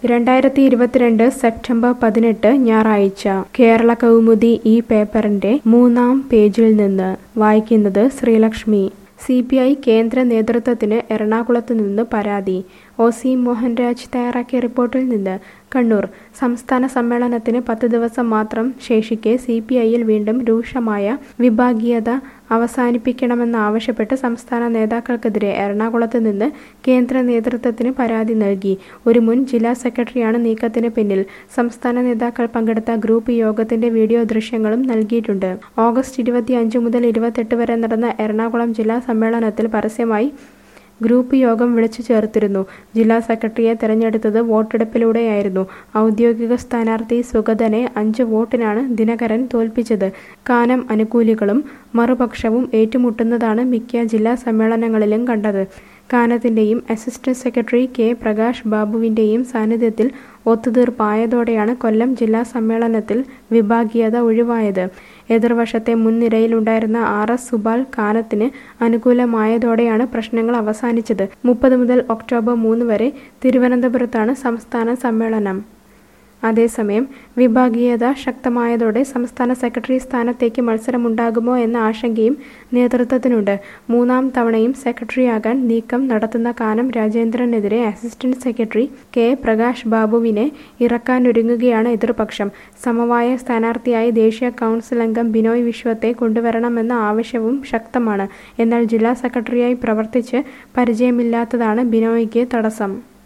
രണ്ടായിരത്തി ഇരുപത്തിരണ്ട് സെപ്റ്റംബർ പതിനെട്ട് ഞായറാഴ്ച കേരള കൗമുദി ഈ പേപ്പറിന്റെ മൂന്നാം പേജിൽ നിന്ന് വായിക്കുന്നത് ശ്രീലക്ഷ്മി സി പി ഐ കേന്ദ്ര നേതൃത്വത്തിന് എറണാകുളത്ത് നിന്ന് പരാതി ഒ സി മോഹൻരാജ് തയ്യാറാക്കിയ റിപ്പോർട്ടിൽ നിന്ന് കണ്ണൂർ സംസ്ഥാന സമ്മേളനത്തിന് പത്ത് ദിവസം മാത്രം ശേഷിക്കെ സി പി ഐയിൽ വീണ്ടും രൂക്ഷമായ വിഭാഗീയത അവസാനിപ്പിക്കണമെന്നാവശ്യപ്പെട്ട് സംസ്ഥാന നേതാക്കൾക്കെതിരെ എറണാകുളത്ത് നിന്ന് കേന്ദ്ര നേതൃത്വത്തിന് പരാതി നൽകി ഒരു മുൻ ജില്ലാ സെക്രട്ടറിയാണ് നീക്കത്തിന് പിന്നിൽ സംസ്ഥാന നേതാക്കൾ പങ്കെടുത്ത ഗ്രൂപ്പ് യോഗത്തിന്റെ വീഡിയോ ദൃശ്യങ്ങളും നൽകിയിട്ടുണ്ട് ഓഗസ്റ്റ് ഇരുപത്തിയഞ്ച് മുതൽ ഇരുപത്തെട്ട് വരെ നടന്ന എറണാകുളം ജില്ലാ സമ്മേളനത്തിൽ പരസ്യമായി ഗ്രൂപ്പ് യോഗം വിളിച്ചു ചേർത്തിരുന്നു ജില്ലാ സെക്രട്ടറിയെ തെരഞ്ഞെടുത്തത് വോട്ടെടുപ്പിലൂടെയായിരുന്നു ഔദ്യോഗിക സ്ഥാനാർത്ഥി സുഗതനെ അഞ്ച് വോട്ടിനാണ് ദിനകരൻ തോൽപ്പിച്ചത് കാനം അനുകൂലികളും മറുപക്ഷവും ഏറ്റുമുട്ടുന്നതാണ് മിക്ക ജില്ലാ സമ്മേളനങ്ങളിലും കണ്ടത് കാനത്തിന്റെയും അസിസ്റ്റന്റ് സെക്രട്ടറി കെ പ്രകാശ് ബാബുവിന്റെയും സാന്നിധ്യത്തിൽ ഒത്തുതീർപ്പായതോടെയാണ് കൊല്ലം ജില്ലാ സമ്മേളനത്തിൽ വിഭാഗീയത ഒഴിവായത് എതിർവശത്തെ മുൻനിരയിലുണ്ടായിരുന്ന ആർ എസ് സുബാൽ കാനത്തിന് അനുകൂലമായതോടെയാണ് പ്രശ്നങ്ങൾ അവസാനിച്ചത് മുപ്പത് മുതൽ ഒക്ടോബർ മൂന്ന് വരെ തിരുവനന്തപുരത്താണ് സംസ്ഥാന സമ്മേളനം അതേസമയം വിഭാഗീയത ശക്തമായതോടെ സംസ്ഥാന സെക്രട്ടറി സ്ഥാനത്തേക്ക് മത്സരമുണ്ടാകുമോ എന്ന ആശങ്കയും നേതൃത്വത്തിനുണ്ട് മൂന്നാം തവണയും സെക്രട്ടറിയാകാൻ നീക്കം നടത്തുന്ന കാനം രാജേന്ദ്രനെതിരെ അസിസ്റ്റന്റ് സെക്രട്ടറി കെ പ്രകാശ് ബാബുവിനെ ഇറക്കാനൊരുങ്ങുകയാണ് എതിർപക്ഷം സമവായ സ്ഥാനാർത്ഥിയായി ദേശീയ കൗൺസിൽ അംഗം ബിനോയ് വിശ്വത്തെ കൊണ്ടുവരണമെന്ന ആവശ്യവും ശക്തമാണ് എന്നാൽ ജില്ലാ സെക്രട്ടറിയായി പ്രവർത്തിച്ച് പരിചയമില്ലാത്തതാണ് ബിനോയ്ക്ക് തടസ്സം